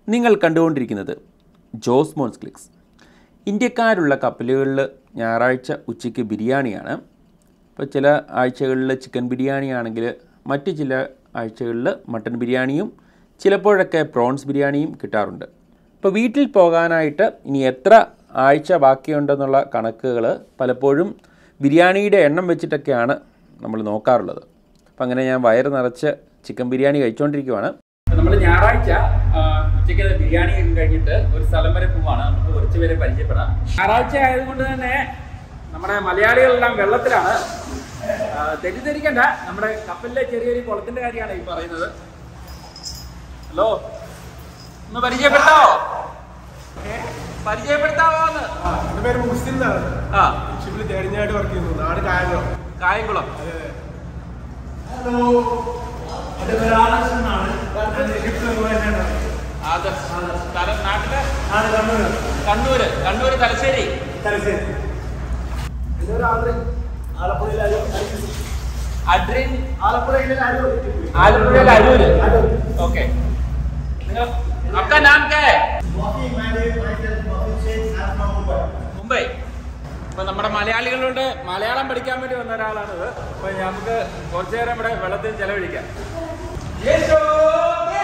നിങ്ങൾ കണ്ടുകൊണ്ടിരിക്കുന്നത് ജോസ് മോൻസ് ക്ലിക്സ് ഇന്ത്യക്കാരുള്ള കപ്പലുകളിൽ ഞായറാഴ്ച ഉച്ചയ്ക്ക് ബിരിയാണിയാണ് ഇപ്പോൾ ചില ആഴ്ചകളിൽ ചിക്കൻ ബിരിയാണി ആണെങ്കിൽ മറ്റ് ചില ആഴ്ചകളിൽ മട്ടൻ ബിരിയാണിയും ചിലപ്പോഴൊക്കെ പ്രോൺസ് ബിരിയാണിയും കിട്ടാറുണ്ട് ഇപ്പോൾ വീട്ടിൽ പോകാനായിട്ട് ഇനി എത്ര ആഴ്ച ബാക്കിയുണ്ടെന്നുള്ള കണക്കുകൾ പലപ്പോഴും ബിരിയാണിയുടെ എണ്ണം വെച്ചിട്ടൊക്കെയാണ് നമ്മൾ നോക്കാറുള്ളത് അപ്പം അങ്ങനെ ഞാൻ വയറ് നിറച്ച് ചിക്കൻ ബിരിയാണി കഴിച്ചുകൊണ്ടിരിക്കുവാണ് നമ്മൾ ഞായറാഴ്ച ആ, ഉച്ചയ്ക്ക് ബിരിയാണി ഒക്കെ കഴിഞ്ഞിട്ട് ഒരു സ്ഥലം വരെ പോവാണ് നമുക്ക് കുറച്ച് പേരെ പരിചയപ്പെടാം ഞായറാഴ്ച ആയതുകൊണ്ട് തന്നെ നമ്മുടെ മലയാളികളെല്ലാം വെള്ളത്തിലാണ് ആ, തെറ്റിദ്ധരിക്കണ്ട നമ്മുടെ കപ്പലിലെ ചെറിയൊരു കുളത്തിന്റെ കാര്യമാണ് ഈ പറയുന്നത് ഹലോ ഒന്ന് പരിചയപ്പെട്ടോ ഏ? പരിചയപ്പെടുത്താവോന്ന് എന്റെ പേര് മുസ്ലിം എന്നാണ് ആ ഷിപ്പിൽ തേടിഞ്ഞായിട്ട് വർക്ക് ചെയ്യുന്നു നാട് കായംകുളം കായംകുളം ഹലോ എന്റെ പേര് ആദർശ് എന്നാണ് ഞാൻ ഈജിപ്തിൽ നിന്ന് വരുന്നതാണ്. ആദർശ് സ്ഥലം നാട്ടില് നാട് കണ്ണൂര് കണ്ണൂര് കണ്ണൂര് തലശ്ശേരി തലശ്ശേരി എന്റെ പേര് ആദ്രി ആലപ്പുഴയിലെ അരൂർ. അഡ്രിൻ ആലപ്പുഴയിലെ അരൂർ. ആലപ്പുഴയിലെ അരൂര് അരൂർ. ओके आपका नाम क्या है Wafi, my name, myself, Wafi Sheikh, I'm from Mumbai. Mumbai ഇപ്പൊ നമ്മുടെ മലയാളികളോട് മലയാളം പഠിക്കാൻ വേണ്ടി വന്ന ഒരാളാണിത് അപ്പൊ നമുക്ക് കുറച്ചു നേരം ഇവിടെ വെള്ളത്തിൽ ചെലവഴിക്കാം യേശോവേ!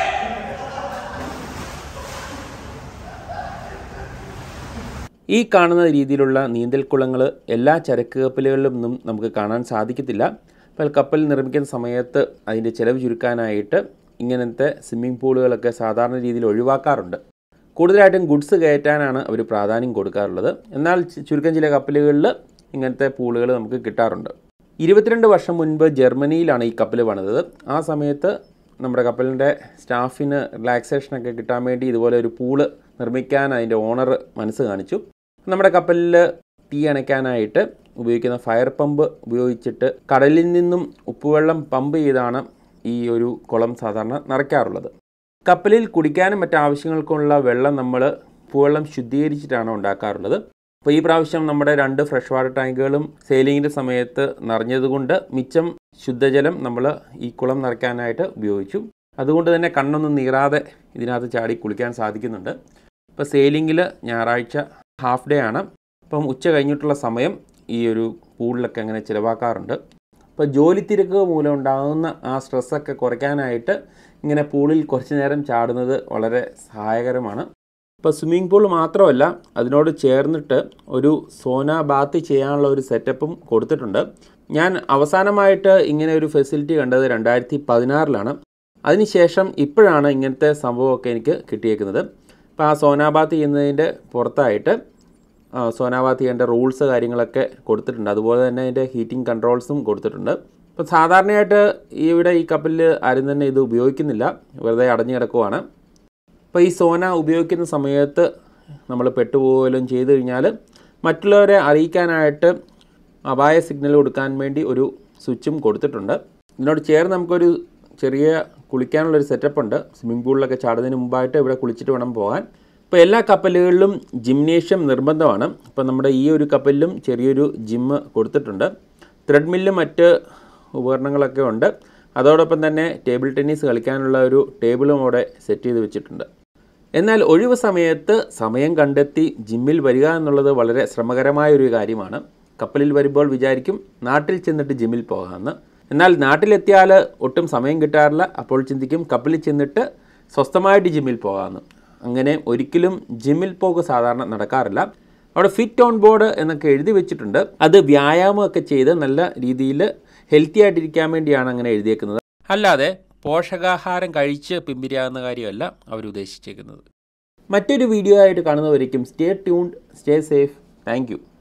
ഈ കാണുന്ന രീതിയിലുള്ള നീന്തൽക്കുളങ്ങൾ എല്ലാ ചരക്ക് കപ്പലുകളിലും ഒന്നും നമുക്ക് കാണാൻ സാധിക്കത്തില്ല അപ്പോൾ കപ്പൽ നിർമ്മിക്കുന്ന സമയത്ത് അതിൻ്റെ ചിലവ് ചുരുക്കാനായിട്ട് ഇങ്ങനത്തെ സ്വിമ്മിംഗ് പൂളുകളൊക്കെ സാധാരണ രീതിയിൽ ഒഴിവാക്കാറുണ്ട് കൂടുതലായിട്ടും ഗുഡ്സ് കയറ്റാനാണ് അവർ പ്രാധാന്യം കൊടുക്കാറുള്ളത് എന്നാൽ ചു- ചുരുക്കം ചില കപ്പലുകളിൽ ഇങ്ങനത്തെ പൂളുകൾ നമുക്ക് കിട്ടാറുണ്ട് ഇരുപത്തിരണ്ട് വർഷം മുൻപ് ജർമ്മനിയിലാണ് ഈ കപ്പൽ പണിതത് ആ സമയത്ത് നമ്മുടെ കപ്പലിൻ്റെ സ്റ്റാഫിന് റിലാക്സേഷനൊക്കെ കിട്ടാൻ വേണ്ടി ഇതുപോലെ ഒരു പൂള് നിർമ്മിക്കാൻ അതിൻ്റെ ഓണർ മനസ്സ് കാണിച്ചു നമ്മുടെ കപ്പലിൽ തീ അണയ്ക്കാനായിട്ട് ഉപയോഗിക്കുന്ന ഫയർ പമ്പ് ഉപയോഗിച്ചിട്ട് കടലിൽ നിന്നും ഉപ്പുവെള്ളം പമ്പ് ചെയ്താണ് ഈ ഒരു കുളം സാധാരണ നിറയ്ക്കാറുള്ളത് കപ്പലിൽ കുടിക്കാനും മറ്റു ആവശ്യങ്ങൾക്കുള്ള വെള്ളം നമ്മൾ ഉപ്പുവെള്ളം ശുദ്ധീകരിച്ചിട്ടാണ് ഉണ്ടാക്കാറുള്ളത് അപ്പോൾ ഈ പ്രാവശ്യം നമ്മുടെ രണ്ട് ഫ്രഷ് വാട്ടർ ടാങ്കുകളും സെയിലിങ്ങിൻ്റെ സമയത്ത് നിറഞ്ഞതുകൊണ്ട് മിച്ചം ശുദ്ധജലം നമ്മൾ ഈ കുളം നിറയ്ക്കാനായിട്ട് ഉപയോഗിച്ചു അതുകൊണ്ട് തന്നെ കണ്ണൊന്നും നീറാതെ ഇതിനകത്ത് ചാടി കുളിക്കാൻ സാധിക്കുന്നുണ്ട് ഇപ്പോൾ സെയിലിങ്ങിൽ ഞായറാഴ്ച ഹാഫ് ഡേ ആണ് അപ്പം ഉച്ച കഴിഞ്ഞിട്ടുള്ള സമയം ഈ ഒരു പൂളിലൊക്കെ അങ്ങനെ ചിലവാക്കാറുണ്ട് അപ്പോൾ ജോലി തിരക്ക് മൂലം ഉണ്ടാകുന്ന ആ സ്ട്രെസ്സൊക്കെ കുറയ്ക്കാനായിട്ട് ഇങ്ങനെ പൂളിൽ കുറച്ച് നേരം ചാടുന്നത് വളരെ സഹായകരമാണ് ഇപ്പോൾ സ്വിമ്മിംഗ് പൂൾ മാത്രമല്ല അതിനോട് ചേർന്നിട്ട് ഒരു സോന ബാത്ത് ചെയ്യാനുള്ള ഒരു സെറ്റപ്പും കൊടുത്തിട്ടുണ്ട് ഞാൻ അവസാനമായിട്ട് ഇങ്ങനെ ഒരു ഫെസിലിറ്റി കണ്ടത് രണ്ടായിരത്തി പതിനാറിലാണ് അതിനുശേഷം ഇപ്പോഴാണ് ഇങ്ങനത്തെ സംഭവമൊക്കെ എനിക്ക് കിട്ടിയേക്കുന്നത് അപ്പോൾ ആ സോനാബാത്ത് ചെയ്യുന്നതിൻ്റെ പുറത്തായിട്ട് ആ, സോനാബാത്ത് ചെയ്യേണ്ട റൂൾസ് കാര്യങ്ങളൊക്കെ കൊടുത്തിട്ടുണ്ട് അതുപോലെ തന്നെ അതിൻ്റെ ഹീറ്റിംഗ് കൺട്രോൾസും കൊടുത്തിട്ടുണ്ട് ഇപ്പോൾ സാധാരണയായിട്ട് ഇവിടെ ഈ കപ്പലിൽ ആരും തന്നെ ഇത് ഉപയോഗിക്കുന്നില്ല വെറുതെ അടഞ്ഞു കിടക്കുവാണ് അപ്പോൾ ഈ സോന ഉപയോഗിക്കുന്ന സമയത്ത് നമ്മൾ പെട്ടുപോകലും ചെയ്തു കഴിഞ്ഞാൽ മറ്റുള്ളവരെ അറിയിക്കാനായിട്ട് അപായ സിഗ്നൽ കൊടുക്കാൻ വേണ്ടി ഒരു സ്വിച്ചും കൊടുത്തിട്ടുണ്ട് ഇതിനോട് ചേർന്ന് നമുക്കൊരു ചെറിയ കുളിക്കാനുള്ളൊരു സെറ്റപ്പ് ഉണ്ട് സ്വിമ്മിംഗ് പൂളിലൊക്കെ ചാടുന്നതിന് മുമ്പായിട്ട് ഇവിടെ കുളിച്ചിട്ട് വേണം പോകാൻ ഇപ്പോൾ എല്ലാ കപ്പലുകളിലും ജിംനേഷ്യം നിർബന്ധമാണ് ഇപ്പോൾ നമ്മുടെ ഈ ഒരു കപ്പലിലും ചെറിയൊരു ജിമ്മ് കൊടുത്തിട്ടുണ്ട് ത്രെഡ്മില്ലും മറ്റ് ഉപകരണങ്ങളൊക്കെ ഉണ്ട് അതോടൊപ്പം തന്നെ ടേബിൾ ടെന്നീസ് കളിക്കാനുള്ള ഒരു ടേബിളും അവിടെ സെറ്റ് ചെയ്ത് വെച്ചിട്ടുണ്ട് എന്നാൽ ഒഴിവ് സമയത്ത് സമയം കണ്ടെത്തി ജിമ്മിൽ വരിക എന്നുള്ളത് വളരെ ശ്രമകരമായ ഒരു കാര്യമാണ് കപ്പലിൽ വരുമ്പോൾ വിചാരിക്കും നാട്ടിൽ ചെന്നിട്ട് ജിമ്മിൽ പോകാമെന്ന് എന്നാൽ നാട്ടിലെത്തിയാൽ ഒട്ടും സമയം കിട്ടാറില്ല അപ്പോൾ ചിന്തിക്കും കപ്പലിൽ ചെന്നിട്ട് സ്വസ്ഥമായിട്ട് ജിമ്മിൽ പോകാമെന്ന് അങ്ങനെ ഒരിക്കലും ജിമ്മിൽ പോക്ക് സാധാരണ നടക്കാറില്ല അവിടെ ഫിറ്റ് ഓൺ ബോർഡ് എന്നൊക്കെ എഴുതി വെച്ചിട്ടുണ്ട് അത് വ്യായാമമൊക്കെ ചെയ്ത് നല്ല രീതിയിൽ ഹെൽത്തി ആയിട്ടിരിക്കാൻ വേണ്ടിയാണ് അങ്ങനെ എഴുതിയേക്കുന്നത് അല്ലാതെ പോഷകാഹാരം കഴിച്ച് പിമ്പിരിയാകുന്ന കാര്യമല്ല അവർ ഉദ്ദേശിച്ചേക്കുന്നത് മറ്റൊരു വീഡിയോ ആയിട്ട് കാണുന്നവരേക്കും stay tuned stay safe thank